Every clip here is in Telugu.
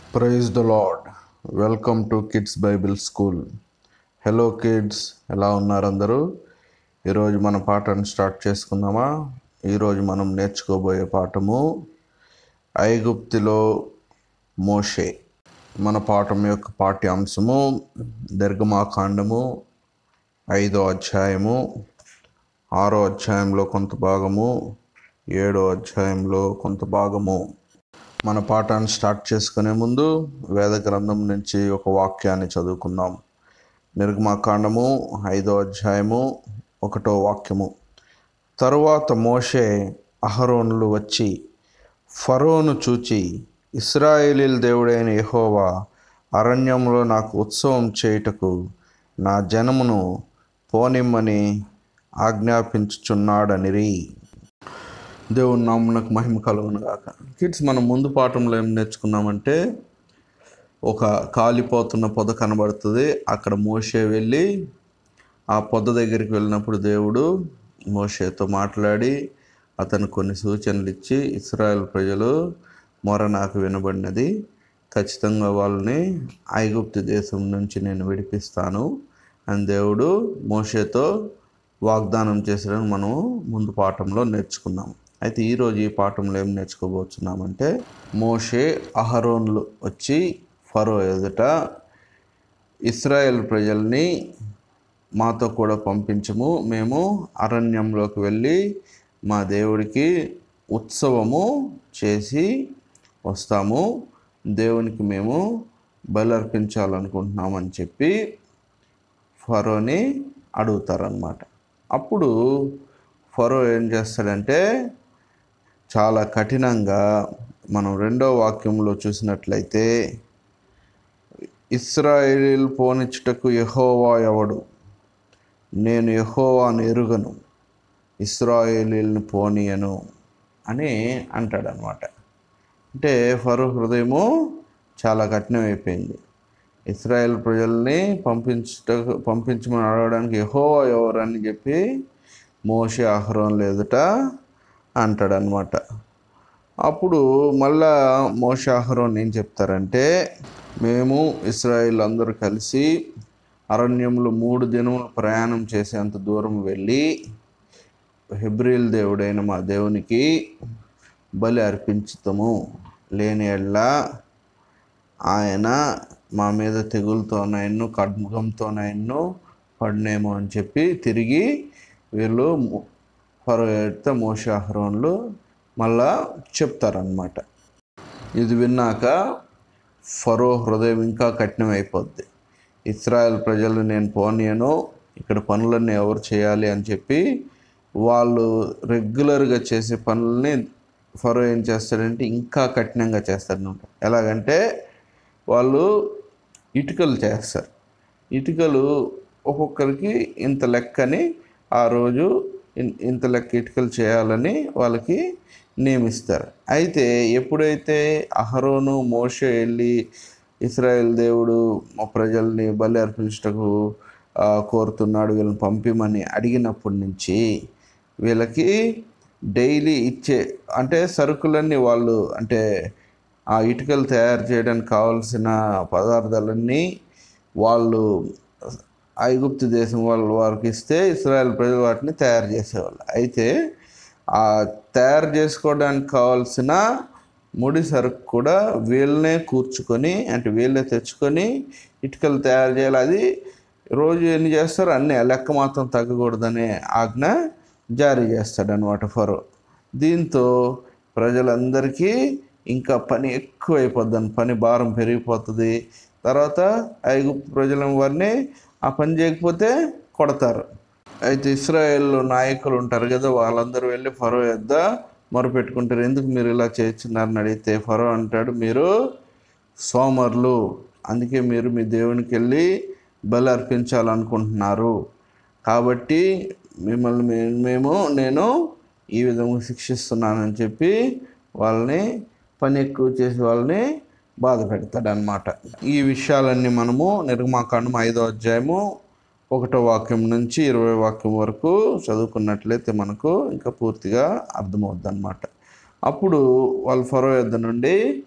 praise the Lord welcome to kids Bible school hello kids ఎలా ఉన్నారు అందరూ ఈరోజు మన పాఠాన్ని స్టార్ట్ చేసుకుందామా ఈరోజు మనం నేర్చుకోబోయే పాఠము ఐగుప్తిలో మోషే మన పాఠం యొక్క పాఠ్యాంశము నిర్గమాకాండము ఐదో అధ్యాయము ఆరో అధ్యాయంలో కొంత భాగము ఏడో అధ్యాయంలో కొంత భాగము మన పాఠాన్ని స్టార్ట్ చేసుకునే ముందు వేద గ్రంథం నుంచి ఒక వాక్యాన్ని చదువుకుందాం నిర్గమాకాండము ఐదో అధ్యాయము ఒకటో వాక్యము తరువాత మోషే అహరోనులు వచ్చి ఫరోను చూచి ఇస్రాయేలీల దేవుడైన యెహోవా అరణ్యంలో నాకు ఉత్సవం చేయుటకు నా జనమును పోనిమ్మని ఆజ్ఞాపించుచున్నాడనిరి దేవుని నామునకు మహిమ కలుగును గాక కిడ్స్ మనం ముందు పాఠంలో ఏం నేర్చుకున్నామంటే ఒక కాలిపోతున్న పొద కనబడుతుంది అక్కడ మోషే వెళ్ళి ఆ పొద దగ్గరికి వెళ్ళినప్పుడు దేవుడు మోషేతో మాట్లాడి అతను కొన్ని సూచనలు ఇచ్చి ఇస్రాయల్ ప్రజలు మొర నాకు వినబడినది ఖచ్చితంగా వాళ్ళని ఐగుప్తు దేశం నుంచి నేను విడిపిస్తాను అని దేవుడు మోషేతో వాగ్దానం చేసడం మనం ముందు పాఠంలో నేర్చుకున్నాం అయితే ఈరోజు ఈ పాఠంలో ఏం నేర్చుకోబోతున్నామంటే మోషే అహరోన్లు వచ్చి ఫరో ఎదుట ఇస్రాయేల్ ప్రజల్ని మాతో కూడా పంపించము మేము అరణ్యంలోకి వెళ్ళి మా దేవుడికి ఉత్సవము చేసి వస్తాము దేవునికి మేము బలి అర్పించాలనుకుంటున్నామని చెప్పి ఫరోని అడుగుతారనమాట అప్పుడు ఫరో ఏం చేస్తాడంటే చాలా కఠినంగా మనం రెండో వాక్యంలో చూసినట్లయితే ఇస్రాయేల్ పోనిచ్చుటకు యహోవా ఎవడు నేను యహోవాను ఎరుగను ఇస్రాయేలీలను పోనీయను అని అంటాడనమాట అంటే ఫరో హృదయము చాలా కఠినమైపోయింది ఇస్రాయేల్ ప్రజల్ని పంపించుట పంపించమని అడగడానికి యహోవా ఎవరని చెప్పి మోషే ఆహ్రం లేదుట అంటాడనమాట అప్పుడు మళ్ళా మోషే ఆహ్రం ఏం చెప్తారంటే మేము ఇస్రాయిల్ అందరూ కలిసి అరణ్యంలో మూడు దినములు ప్రయాణం చేసేంత దూరం వెళ్ళి హెబ్రిల్ దేవుడైన మా దేవునికి బలి అర్పించుతాము లేని ఎడ్ల ఆయన మా మీద తెగులతోనైన్ను ఖడ్గంతోనైన్ను పడినేమో అని చెప్పి తిరిగి వీళ్ళు ఫరో ఎడితే మోషాహరోన్లు మళ్ళా చెప్తారనమాట ఇది విన్నాక ఫరో హృదయం ఇంకా కఠినమైపోద్ది ఇస్రాయల్ ప్రజలు నేను పోనీయను ఇక్కడ పనులన్నీ ఎవరు చేయాలి అని చెప్పి వాళ్ళు రెగ్యులర్గా చేసే పనులని ఫరో ఏం చేస్తాడంటే ఇంకా కఠినంగా చేస్తాడనమాట ఎలాగంటే వాళ్ళు ఇటుకలు చేస్తారు ఇటుకలు ఒక్కొక్కరికి ఇంత లెక్కని ఆ రోజు ఇంత లెక్క ఇటుకలు చేయాలని వాళ్ళకి నియమిస్తారు అయితే ఎప్పుడైతే అహరోను మోషే వెళ్ళి ఇస్రాయేల్ దేవుడు మా ప్రజల్ని బలి అర్పించటకు కోరుతున్నాడు వీళ్ళని పంపిమని అడిగినప్పటి నుంచి వీళ్ళకి డైలీ ఇచ్చే అంటే సరుకులన్నీ వాళ్ళు అంటే ఆ ఇటుకలు తయారు చేయడానికి కావాల్సిన పదార్థాలన్నీ వాళ్ళు ఐగుప్తు దేశం వాళ్ళు వారికి ఇస్తే ఇస్రాయల్ ప్రజలు వాటిని తయారు చేసేవాళ్ళు అయితే ఆ తయారు చేసుకోవడానికి కావాల్సిన ముడి సరుకు కూడా వీళ్ళనే కూర్చుకొని అంటే వీళ్ళే తెచ్చుకొని ఇటుకలు తయారు చేయాలి అది రోజు ఎన్ని చేస్తారు అన్నీ లెక్క మాత్రం తగ్గకూడదనే ఆజ్ఞ జారీ చేస్తాడనమాట ఫరో దీంతో ప్రజలందరికీ ఇంకా పని ఎక్కువ అయిపోద్ది పని భారం పెరిగిపోతుంది తర్వాత ఐగుప్తు ప్రజల వారిని ఆ పని చేయకపోతే కొడతారు అయితే ఇస్రాయేల్లో నాయకులు ఉంటారు కదా వాళ్ళందరూ వెళ్ళి ఫరో యొద్ద మొరపెట్టుకుంటారు ఎందుకు మీరు ఇలా చేస్తున్నారని అడిగితే ఫరో అంటాడు మీరు సోమర్లు అందుకే మీరు మీ దేవునికి వెళ్ళి బలి అర్పించాలనుకుంటున్నారు కాబట్టి మిమ్మల్ని మేము నేను ఈ విధంగా శిక్షిస్తున్నానని చెప్పి వాళ్ళని పని ఎక్కువ చేసే వాళ్ళని బాధ పెడతాడనమాట ఈ విషయాలన్నీ మనము నిర్మాకాండం ఐదో అధ్యాయము ఒకటో వాక్యం నుంచి ఇరవై వాక్యం వరకు చదువుకున్నట్లయితే మనకు ఇంకా పూర్తిగా అర్థమవుద్ది అనమాట అప్పుడు వాళ్ళు ఫరో యొద్ద నుండి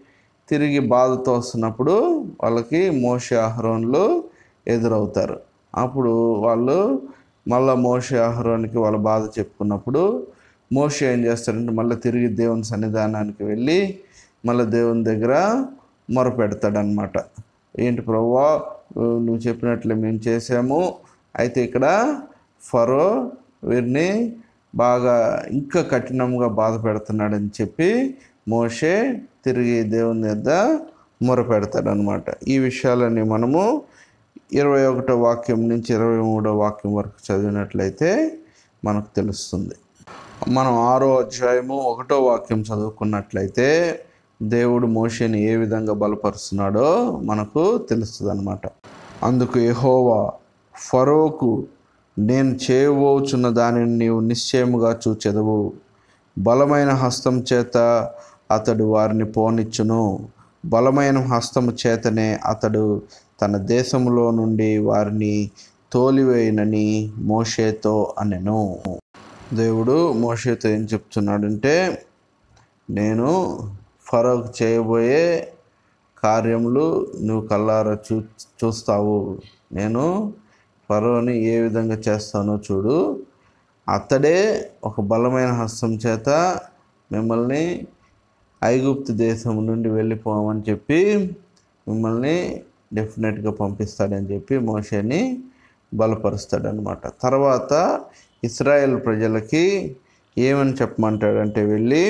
తిరిగి బాధతో వస్తున్నప్పుడు వాళ్ళకి మోషే ఆహ్రోన్లు ఎదురవుతారు అప్పుడు వాళ్ళు మళ్ళీ మోషే ఆహ్రోన్కి వాళ్ళ బాధ చెప్పుకున్నప్పుడు మోషే ఏం చేస్తాడంటే మళ్ళీ తిరిగి దేవుని సన్నిధానానికి వెళ్ళి మళ్ళీ దేవుని దగ్గర మొరపెడతాడనమాట ఏంటి ప్రభువా నువ్వు చెప్పినట్లు మేము చేసాము అయితే ఇక్కడ ఫరో వీరిని బాగా ఇంకా కఠినంగా బాధ పెడుతున్నాడని చెప్పి మోషే తిరిగి దేవుని వద్ద మొరపెడతాడనమాట ఈ విషయాలన్నీ మనము ఇరవై ఒకటో వాక్యం నుంచి ఇరవై మూడో వాక్యం వరకు చదివినట్లయితే మనకు తెలుస్తుంది మనం ఆరో అధ్యాయము ఒకటో వాక్యం చదువుకున్నట్లయితే దేవుడు మోషేని ఏ విధంగా బలపరుస్తున్నాడో మనకు తెలుస్తుంది అనమాట అందుకు యెహోవా ఫరోకు నేను చేయబోచున్న దానిని నీవు నిశ్చయముగా చూచెదవు బలమైన హస్తం చేత అతడు వారిని పోనిచ్చును బలమైన హస్తము చేతనే అతడు తన దేశంలో నుండి వారిని తోలివేయనని మోషేతో అనెను దేవుడు మోషేతో ఏం చెప్తున్నాడంటే నేను ఫరోకు చేయబోయే కార్యములు నువ్వు కల్లారా చూ చూస్తావు నేను ఫరోని ఏ విధంగా చేస్తానో చూడు అతడే ఒక బలమైన హస్తం చేత మిమ్మల్ని ఐగుప్తు దేశం నుండి వెళ్ళిపోమని చెప్పి మిమ్మల్ని డెఫినెట్గా పంపిస్తాడని చెప్పి మోషేని బలపరుస్తాడనమాట తర్వాత ఇస్రాయేల్ ప్రజలకి ఏమని చెప్పమంటాడంటే వెళ్ళి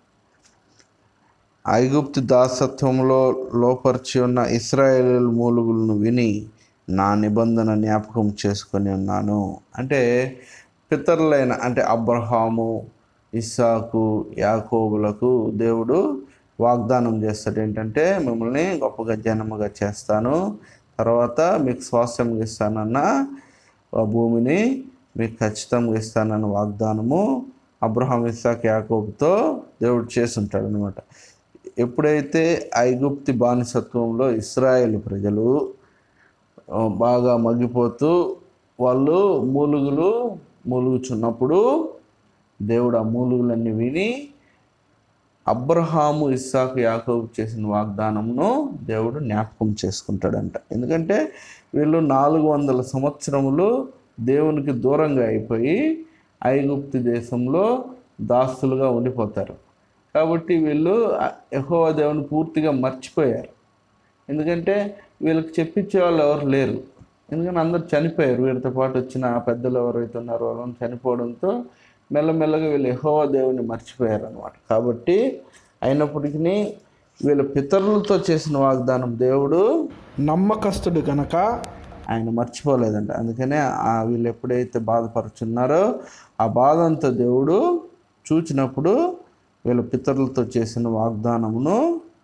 ఐగుప్తు దాసత్వంలో లోపరిచి ఉన్న ఇస్రాయేల్ మూలుగులను విని నా నిబంధన జ్ఞాపకం చేసుకొని ఉన్నాను అంటే పితరులైన అంటే అబ్రహాము ఇస్సాకు యాకోబులకు దేవుడు వాగ్దానం చేస్తాడు ఏంటంటే మిమ్మల్ని గొప్పగా జనముగా చేస్తాను తర్వాత మీకు స్వాస్థ్యంగా ఇస్తానన్న ఆ భూమిని మీకు ఖచ్చితంగా ఇస్తానన్న వాగ్దానము అబ్రహాం ఇస్సాక్ యాకోబుతో దేవుడు చేసుంటాడు అనమాట ఎప్పుడైతే ఐగుప్తి బానిసత్వంలో ఇస్రాయేల్ ప్రజలు ఆ, బాగా మగ్గిపోతూ వాళ్ళు మూలుగులు మూలుగుచున్నప్పుడు దేవుడు ఆ మూలుగులన్నీ విని అబ్రహాము ఇస్సాకు యాకోబు చేసిన వాగ్దానంను దేవుడు జ్ఞాపకం చేసుకుంటాడంట ఎందుకంటే వీళ్ళు నాలుగు వందల సంవత్సరములు దేవునికి దూరంగా అయిపోయి ఐగుప్తు దేశంలో దాస్తులుగా ఉండిపోతారు కాబట్టి వీళ్ళు యెహోవా దేవుని పూర్తిగా మర్చిపోయారు ఎందుకంటే వీళ్ళకి చెప్పించే వాళ్ళు ఎవరు లేరు ఎందుకంటే అందరు చనిపోయారు వీరితో పాటు వచ్చిన ఆ పెద్దలు ఎవరైతే ఉన్నారో వాళ్ళని చనిపోవడంతో మెల్లమెల్లగా వీళ్ళు యెహోవా దేవుని మర్చిపోయారు అనమాట కాబట్టి అయినప్పటికీ వీళ్ళ పితరులతో చేసిన వాగ్దానం దేవుడు నమ్మకస్తుడు గనక ఆయన మర్చిపోలేదంట అందుకనే ఆ వీళ్ళు ఎప్పుడైతే బాధపరుచున్నారో ఆ బాధ అంతా దేవుడు చూచినప్పుడు వీళ్ళ పితరులతో చేసిన వాగ్దానమును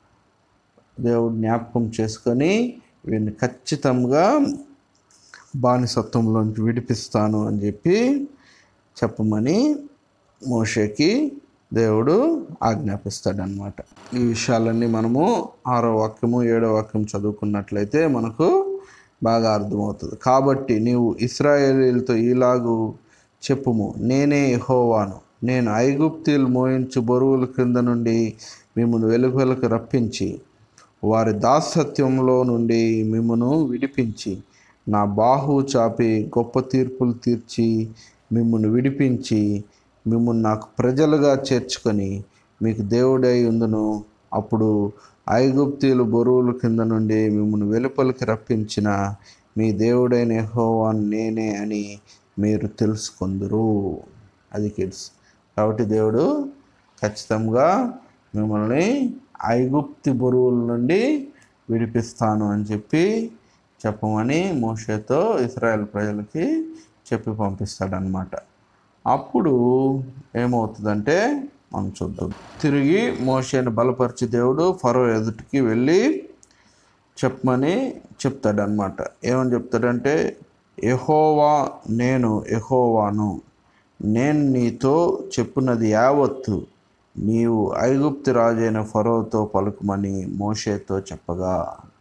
దేవుడు జ్ఞాపకం చేసుకొని వీరిని ఖచ్చితంగా బానిసత్వంలోంచి విడిపిస్తాను అని చెప్పి చెప్పమని మోషేకి దేవుడు ఆజ్ఞాపిస్తాడనమాట ఈ విషయాలన్నీ మనము ఆరో వాక్యము ఏడో వాక్యం చదువుకున్నట్లయితే మనకు బాగా అర్థమవుతుంది కాబట్టి నీవు ఇస్రాయేలీలతో ఈలాగు చెప్పుము నేనే యెహోవాను నేను ఐగుప్తీలు మోయించు బరువుల క్రింద నుండి మిమ్మల్ని వెలుగులకు రప్పించి వారి దాసత్యంలో నుండి మిమ్మను విడిపించి నా బాహువు చాపి గొప్ప తీర్పులు తీర్చి మిమ్మల్ని విడిపించి మిమ్మల్ని నాకు ప్రజలుగా చేర్చుకొని మీకు దేవుడై ఉందును అప్పుడు ఐగుప్తీలు బరువుల కింద నుండి మిమ్మల్ని వెలుపలికి రప్పించిన మీ దేవుడైన యెహోవాను నేనే అని మీరు తెలుసుకుందరు అది కిడ్స్ కాబట్టి దేవుడు ఖచ్చితంగా మిమ్మల్ని ఐగుప్తి బరువుల నుండి విడిపిస్తాను అని చెప్పి చెప్పమని మోషేతో ఇస్రాయేల్ ప్రజలకి చెప్పి పంపిస్తాడనమాట అప్పుడు ఏమవుతుందంటే మనం చూద్దాం తిరిగి మోషేని బలపరిచి దేవుడు ఫరో ఎదుటికి వెళ్ళి చెప్పమని చెప్తాడనమాట ఏమని చెప్తాడంటే ఎహోవా నేను ఎహోవాను నేను నీతో చెప్పున్నది యావత్తు నీవు ఐగుప్తు రాజైన ఫరోతో పలుకుమని మోషేతో చెప్పగా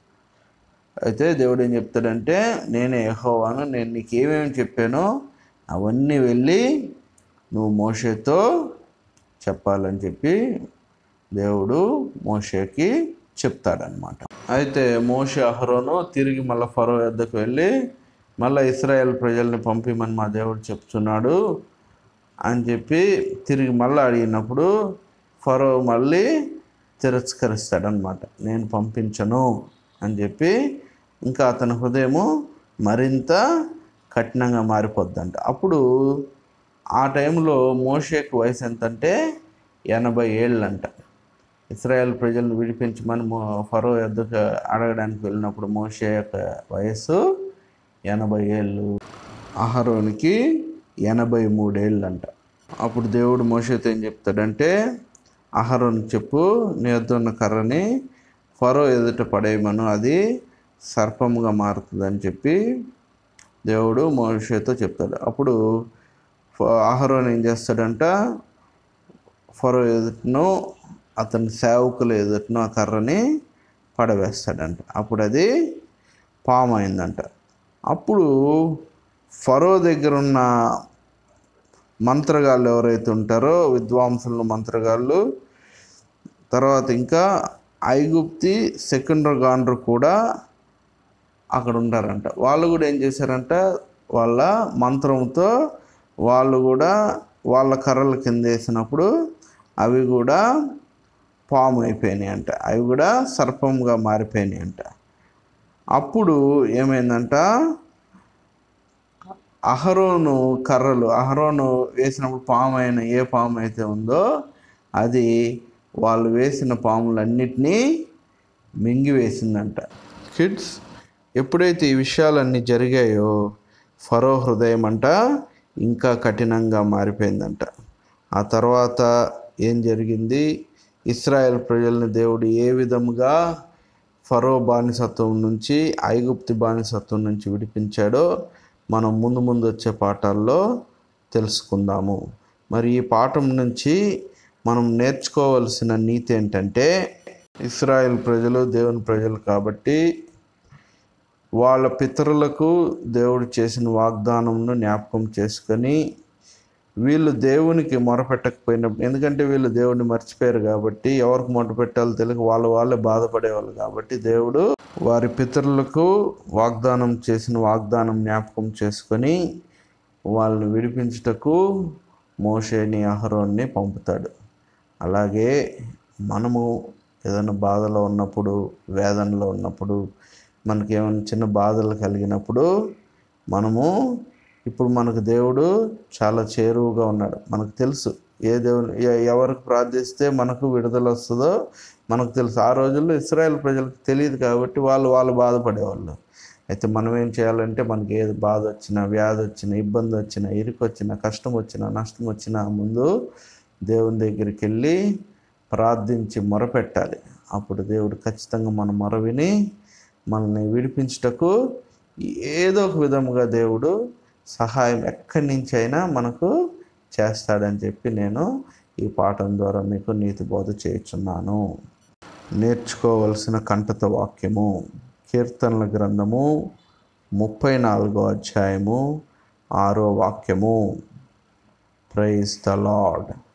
అయితే దేవుడు ఏం చెప్తాడంటే నేనే యెహోవాను నేను నీకు ఏమేమి చెప్పానో అవన్నీ వెళ్ళి నువ్వు మోషేతో చెప్పాలని చెప్పి దేవుడు మోషేకి చెప్తాడనమాట అయితే మోషే అహరోను తిరిగి మళ్ళీ ఫరో వద్దకు వెళ్ళి మళ్ళీ ఇస్రాయేల్ ప్రజల్ని పంపిమని మా దేవుడు చెప్తున్నాడు అని చెప్పి తిరిగి మళ్ళీ అడిగినప్పుడు ఫరో మళ్ళీ తిరస్కరిస్తాడనమాట నేను పంపించను అని చెప్పి ఇంకా అతని హృదయము మరింత కఠినంగా మారిపోద్దంట అప్పుడు ఆ టైంలో మోషేకి వయసు ఎంతంటే ఎనభై ఏళ్ళంట ఇస్రాయేల్ ప్రజలను విడిపించమని మో ఫరో ఎద్దుకు అడగడానికి వెళ్ళినప్పుడు మోషే యొక్క వయస్సు ఎనభై ఏళ్ళు అహరోనికి ఎనభై మూడేళ్ళు అంట అప్పుడు దేవుడు మోషేతో ఏం చెప్తాడంటే అహరోన్ చెప్పు నీ వద్ద ఉన్న కర్రని ఫరో ఎదుట పడేయమను అది సర్పముగా మారుతుందని చెప్పి దేవుడు మోషేతో చెప్తాడు అప్పుడు ఫ- అహరోన్ ఏం చేస్తాడంట ఫరో ఎదుటను అతని సేవకుల ఎదుటను ఆ కర్రని పడవేస్తాడంట అప్పుడు అది పాము అయిందంట అప్పుడు ఫరో దగ్గర ఉన్న మంత్రగాళ్ళు ఎవరైతే ఉంటారో విద్వాంసులు మంత్రగాళ్ళు తర్వాత ఇంకా ఐగుప్తి సెకండర్ గాండ్రు కూడా అక్కడ ఉంటారంట వాళ్ళు కూడా ఏం చేశారంట వాళ్ళ మంత్రంతో వాళ్ళు కూడా వాళ్ళ కర్రల కింద వేసినప్పుడు అవి కూడా పాము అయిపోయినాయి అంట అవి కూడా సర్పంగా మారిపోయినాయి అంట అప్పుడు ఏమైందంట అహరోను కర్రలు అహరోను వేసినప్పుడు పాము అయిన ఏ పాము అయితే ఉందో అది వాళ్ళు వేసిన పాములన్నిటినీ మింగివేసిందంట కిడ్స్ ఎప్పుడైతే ఈ విషయాలన్నీ జరిగాయో ఫరో హృదయం అంట ఇంకా కఠినంగా మారిపోయిందంట ఆ తర్వాత ఏం జరిగింది ఇస్రాయేల్ ప్రజల్ని దేవుడు ఏ విధముగా ఫరో బానిసత్వం నుంచి ఐగుప్తి బానిసత్వం నుంచి విడిపించాడో మనం ముందు ముందు వచ్చే పాఠాల్లో తెలుసుకుందాము మరి ఈ పాఠం నుంచి మనం నేర్చుకోవలసిన నీతి ఏంటంటే ఇస్రాయేల్ ప్రజలు దేవుని ప్రజలు కాబట్టి వాళ్ళ పితరులకు దేవుడు చేసిన వాగ్దానంను జ్ఞాపకం చేసుకొని వీళ్ళు దేవునికి మొరపెట్టకపోయినప్పుడు ఎందుకంటే వీళ్ళు దేవుడిని మర్చిపోయారు కాబట్టి ఎవరికి మొరపెట్టాలో తెలియక వాళ్ళు వాళ్ళే బాధపడేవాళ్ళు కాబట్టి దేవుడు వారి పితరులకు వాగ్దానం చేసిన వాగ్దానం జ్ఞాపకం చేసుకొని వాళ్ళని విడిపించుటకు మోషేని అహరోన్ని పంపుతాడు అలాగే మనము ఏదైనా బాధలో ఉన్నప్పుడు వేదనలో ఉన్నప్పుడు మనకి ఏమైనా చిన్న బాధలు కలిగినప్పుడు మనము ఇప్పుడు మనకు దేవుడు చాలా చేరువుగా ఉన్నాడు మనకు తెలుసు ఏ దేవుని ఎ- ఎవరికి ప్రార్థిస్తే మనకు విడుదల వస్తుందో మనకు తెలుసు ఆ రోజుల్లో ఇస్రాయేల్ ప్రజలకు తెలియదు కాబట్టి వాళ్ళు వాళ్ళు బాధపడేవాళ్ళు అయితే మనం ఏం చేయాలంటే మనకి ఏది బాధ వచ్చినా వ్యాధి వచ్చినా ఇబ్బంది వచ్చినా ఇరుకు వచ్చినా కష్టం వచ్చినా నష్టం వచ్చినా ముందు దేవుని దగ్గరికి వెళ్ళి ప్రార్థించి మొరపెట్టాలి అప్పుడు దేవుడు ఖచ్చితంగా మన మొర విని మనల్ని విడిపించుటకు ఏదో ఒక విధముగా దేవుడు సహాయం ఎక్కడి నుంచి అయినా మనకు చేస్తాడని చెప్పి నేను ఈ పాఠం ద్వారా మీకు నీతి బోధ చేయుచున్నాను నేర్చుకోవలసిన కంటత వాక్యము కీర్తనల గ్రంథము ముప్పై నాలుగో అధ్యాయము ఆరో వాక్యము ప్రైజ్ ద లార్డ్